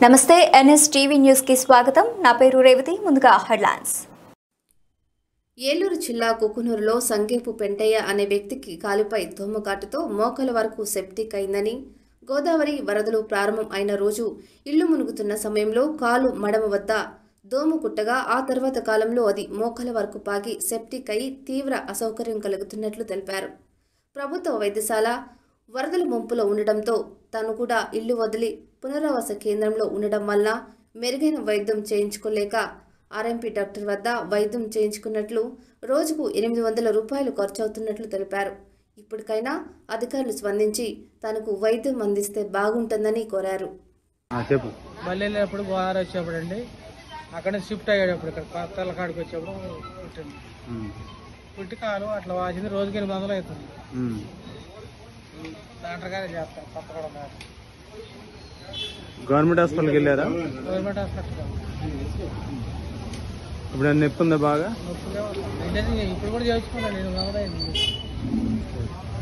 నమస్తే NS TV news కి స్వాగతం నా పేరు రేవతి ముందుగా హెడ్లైన్స్ ఏలూరు జిల్లా కుకునూరులో సంగేపు పెంటయ్య అనే వ్యక్తికి కాలుపై దోమకాటుతో మోకాల వరకు సెప్టిక్ అయిందని గోదావరి వరదలు ప్రారంభం అయిన రోజు ఇల్లు మునుగుతున్న సమయంలో కాలు మడమ వద్ద దోమ కుట్టగా ఆ తర్వాత కాలంలో అది మోకాల వరకు పాగి సెప్టిక్ అయి తీవ్ర అసౌకర్యం కలుగుతున్నట్లు తెలిపారు ప్రభుత్వ వైద్యశాల వరదల ముంపులో ఉండడంతో తాను కూడా ఇల్లు వదిలి పునరావాస కేంద్రంలో ఉండడం వల్ల మెరుగైన వైద్యం చేయించుకోలేక ఆర్ఎంపీ డాక్టర్ వద్ద వైద్యం చేయించుకున్నట్లు రోజుకు ఎనిమిది వందల రూపాయలు ఖర్చవుతున్నట్లు తెలిపారు ఇప్పటికైనా అధికారులు స్పందించి తనకు వైద్యం అందిస్తే బాగుంటుందని కోరారు ఆ, చెప్పు మళ్ళీ వెళ్ళేటప్పుడు గోదావరి వచ్చేప్పుడు అండి అక్కడ నుంచి షిఫ్ట్ అయ్యేటప్పుడు ఇక్కడ కొత్తల కాడికి వచ్చేప్పుడు పుట్టింది ఉమ్, పుట్టి కాలు అట్లా వాసింది రోజుకి ఎనిమిది వందలు అవుతుంది ఉమ్. డాక్టర్ గారే చేస్తారు కొత్తగూడెం గారు గవర్నమెంట్ హాస్పిటల్కి వెళ్ళారా గవర్నమెంట్ హాస్పిటల్ కాదు. ఇప్పుడు ఏమైనా నొప్పి ఉందా బాగా నొప్పిగా ఉంది. అంటే ఇప్పుడు కూడా చేయించుకున్నాను ఎనిమిది వందలు అయింది